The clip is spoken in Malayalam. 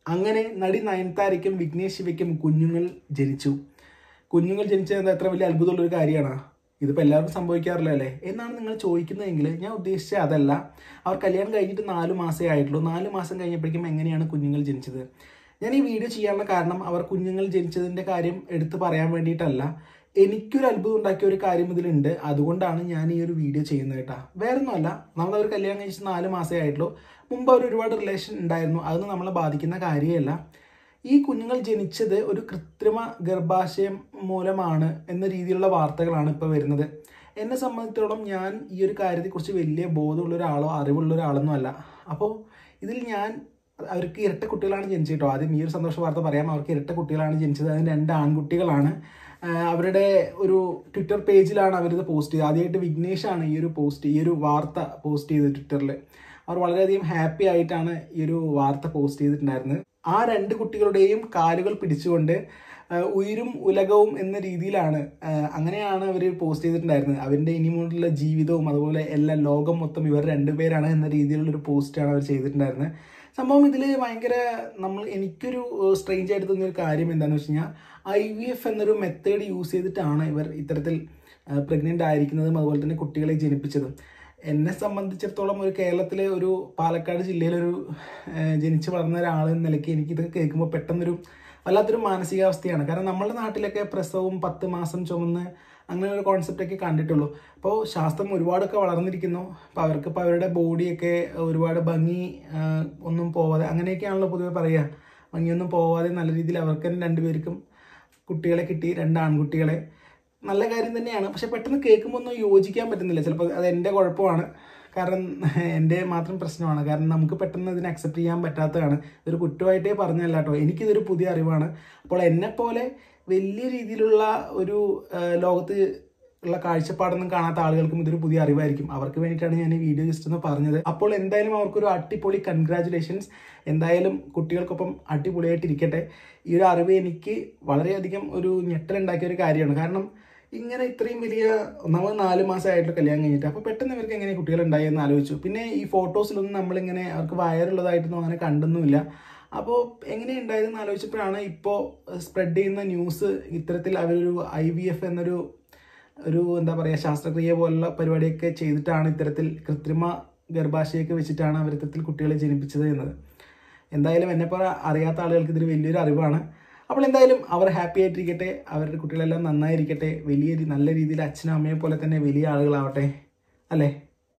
അങ്ങനെ നടി നയൻതാരയ്ക്കും വിഘ്നേഷ് ശിവയ്ക്കും കുഞ്ഞുങ്ങൾ ജനിച്ചു കുഞ്ഞുങ്ങൾ ജനിച്ചത് എത്ര വലിയ അത്ഭുതമുള്ള ഒരു കാര്യമാണ് ഇതിപ്പോൾ എല്ലാവർക്കും സംഭവിക്കാറില്ല അല്ലേ എന്നാണ് നിങ്ങൾ ചോദിക്കുന്നതെങ്കിൽ ഞാൻ ഉദ്ദേശിച്ചത് അതല്ല അവർ കല്യാണം കഴിഞ്ഞിട്ട് നാല് മാസമേ ആയിട്ടുള്ളൂ നാല് മാസം കഴിഞ്ഞപ്പോഴേക്കും എങ്ങനെയാണ് കുഞ്ഞുങ്ങൾ ജനിച്ചത് ഞാൻ ഈ വീഡിയോ ചെയ്യാനുള്ള കാരണം അവർ കുഞ്ഞുങ്ങൾ ജനിച്ചതിൻ്റെ കാര്യം എടുത്തു പറയാൻ വേണ്ടിയിട്ടല്ല എനിക്കൊരു അത്ഭുതം ഉണ്ടാക്കിയ ഒരു കാര്യം ഇതിലുണ്ട് അതുകൊണ്ടാണ് ഞാൻ ഈ ഒരു വീഡിയോ ചെയ്യുന്നത് കേട്ടോ വേറെ ഒന്നുമല്ല നമ്മളവർ കല്യാണം കഴിച്ച് നാല് മാസമേ ആയിട്ടുള്ളൂ മുമ്പ് അവർ ഒരുപാട് റിലേഷൻ ഉണ്ടായിരുന്നു അതൊന്നും നമ്മളെ ബാധിക്കുന്ന കാര്യമല്ല ഈ കുഞ്ഞുങ്ങൾ ജനിച്ചത് ഒരു കൃത്രിമ ഗർഭാശയം മൂലമാണ് എന്ന രീതിയിലുള്ള വാർത്തകളാണ് ഇപ്പോൾ വരുന്നത് എന്നെ സംബന്ധിച്ചിടത്തോളം ഞാൻ ഈ ഒരു കാര്യത്തെക്കുറിച്ച് വലിയ ബോധമുള്ള ഒരാളോ അറിവുള്ള ഒരാളൊന്നും അല്ല അപ്പോൾ ഇതിൽ ഞാൻ അവർക്ക് ഇരട്ട കുട്ടികളാണ് ജനിച്ചത് കേട്ടോ ആദ്യം ഈ ഒരു സന്തോഷ വാർത്ത പറയാം അവർക്ക് ഇരട്ട കുട്ടികളാണ് ജനിച്ചത് അതിന് രണ്ട് ആൺകുട്ടികളാണ് ആഹ് അവരുടെ ഒരു ട്വിറ്റർ പേജിലാണ് അവരിത് പോസ്റ്റ് ചെയ്തത് ആദ്യമായിട്ട് വിഘ്നേഷാണ് ഈ ഒരു പോസ്റ്റ് ഈ ഒരു വാർത്ത പോസ്റ്റ് ചെയ്തത് ട്വിറ്ററിൽ അവർ വളരെയധികം ഹാപ്പി ആയിട്ടാണ് ഈ ഒരു വാർത്ത പോസ്റ്റ് ചെയ്തിട്ടുണ്ടായിരുന്നത് ആ രണ്ട് കുട്ടികളുടെയും കാലുകൾ പിടിച്ചുകൊണ്ട് ആഹ് ഉയിരും ഉലകവും എന്ന രീതിയിലാണ് ആഹ് അങ്ങനെയാണ് അവർ പോസ്റ്റ് ചെയ്തിട്ടുണ്ടായിരുന്നത് അവരുടെ ഇനി മുതലുള്ള ജീവിതവും അതുപോലെ എല്ലാ ലോകം മൊത്തം ഇവർ രണ്ടുപേരാണ് എന്ന രീതിയിലുള്ള ഒരു പോസ്റ്റാണ് അവർ ചെയ്തിട്ടുണ്ടായിരുന്നത് സംഭവം ഇതിൽ ഭയങ്കര നമ്മൾ എനിക്കൊരു സ്ട്രേഞ്ച് ആയിട്ട് തോന്നിയ ഒരു കാര്യം എന്താണെന്ന് വെച്ച് കഴിഞ്ഞാൽ ഐ വി എഫ് എന്നൊരു മെത്തേഡ് യൂസ് ചെയ്തിട്ടാണ് ഇവർ ഇത്തരത്തിൽ പ്രഗ്നൻ്റ് ആയിരിക്കുന്നതും അതുപോലെ തന്നെ കുട്ടികളെ ജനിപ്പിച്ചതും എന്നെ സംബന്ധിച്ചിടത്തോളം ഒരു കേരളത്തിലെ ഒരു പാലക്കാട് ജില്ലയിലൊരു ഏഹ്, ജനിച്ച് വളർന്ന ഒരാൾ എന്ന നിലയ്ക്ക് എനിക്കിത് കേൾക്കുമ്പോൾ പെട്ടെന്നൊരു വല്ലാത്തൊരു മാനസികാവസ്ഥയാണ് കാരണം നമ്മുടെ നാട്ടിലൊക്കെ പ്രസവവും പത്ത് മാസം ചുമന്ന് അങ്ങനെ ഒരു കോൺസെപ്റ്റൊക്കെ കണ്ടിട്ടുള്ളൂ അപ്പോൾ ശാസ്ത്രം ഒരുപാടൊക്കെ വളർന്നിരിക്കുന്നു അപ്പോൾ അവർക്ക് ഇപ്പോൾ അവരുടെ ബോഡിയൊക്കെ ഒരുപാട് ഭംഗി ആ, ഒന്നും പോവാതെ അങ്ങനെയൊക്കെയാണല്ലോ പൊതുവെ പറയുക ഭംഗിയൊന്നും പോവാതെ നല്ല രീതിയിൽ അവർക്ക് തന്നെ രണ്ടുപേർക്കും കുട്ടികളെ കിട്ടി രണ്ട് ആൺകുട്ടികളെ നല്ല കാര്യം തന്നെയാണ് പക്ഷെ പെട്ടെന്ന് കേൾക്കുമ്പോൾ ഒന്നും യോജിക്കാൻ പറ്റുന്നില്ല ചിലപ്പോൾ അത് എൻ്റെ കുഴപ്പമാണ് കാരണം എൻ്റെ മാത്രം പ്രശ്നമാണ് കാരണം നമുക്ക് പെട്ടെന്ന് ഇതിനെ അക്സെപ്റ്റ് ചെയ്യാൻ പറ്റാത്തതാണ് ഇതൊരു കുറ്റമായിട്ടേ പറഞ്ഞല്ല കേട്ടോ എനിക്കിതൊരു പുതിയ അറിവാണ് അപ്പോൾ എന്നെപ്പോലെ വലിയ രീതിയിലുള്ള ഒരു ആ, ലോകത്ത് ഉള്ള കാഴ്ചപ്പാടൊന്നും കാണാത്ത ആളുകൾക്കും ഇതൊരു പുതിയ അറിവായിരിക്കും അവർക്ക് വേണ്ടിയിട്ടാണ് ഞാൻ ഈ വീഡിയോ ജസ്റ്റ് ഒന്ന് പറഞ്ഞത് അപ്പോൾ എന്തായാലും അവർക്കൊരു അടിപൊളി കൺഗ്രാറ്റുലേഷൻസ് എന്തായാലും കുട്ടികൾക്കൊപ്പം അടിപൊളിയായിട്ടിരിക്കട്ടെ ഈ ഒരു അറിവ് എനിക്ക് വളരെയധികം ഒരു ഞെട്ടലുണ്ടാക്കിയ ഒരു കാര്യമാണ് കാരണം ഇങ്ങനെ ഇത്രയും വലിയ നമ്മൾ നാല് മാസമായിട്ടുള്ള കല്യാണം കഴിഞ്ഞിട്ട് അപ്പോൾ പെട്ടെന്ന് ഇവർക്ക് എങ്ങനെ കുട്ടികളുണ്ടായി എന്ന് ആലോചിച്ചു പിന്നെ ഈ ഫോട്ടോസിലൊന്നും നമ്മളിങ്ങനെ അവർക്ക് വയറുള്ളതായിട്ടൊന്നും അങ്ങനെ കണ്ടൊന്നുമില്ല അപ്പോൾ എങ്ങനെ ഉണ്ടായതെന്ന് ആലോചിച്ചപ്പോഴാണ് ഇപ്പോൾ സ്പ്രെഡ് ചെയ്യുന്ന ന്യൂസ് ഇത്തരത്തിൽ അവരൊരു ഐ വി എഫ് എന്നൊരു ഒരു എന്താ പറയുക ശാസ്ത്രക്രിയ പോലുള്ള പരിപാടിയൊക്കെ ചെയ്തിട്ടാണ് ഇത്തരത്തിൽ കൃത്രിമ ഗർഭാശയൊക്കെ വെച്ചിട്ടാണ് അവർ ഇത്തരത്തിൽ കുട്ടികളെ ജനിപ്പിച്ചത് എന്നത് എന്തായാലും എന്നെപ്പോലെ അറിയാത്ത ആളുകൾക്ക് ഇതൊരു വലിയൊരു അറിവാണ് അപ്പോൾ എന്തായാലും അവർ ഹാപ്പി ആയിട്ടിരിക്കട്ടെ അവരുടെ കുട്ടികളെല്ലാം നന്നായിരിക്കട്ടെ വലിയ രീ- നല്ല രീതിയിൽ അച്ഛനും അമ്മയെ പോലെ തന്നെ വലിയ ആളുകളാവട്ടെ അല്ലേ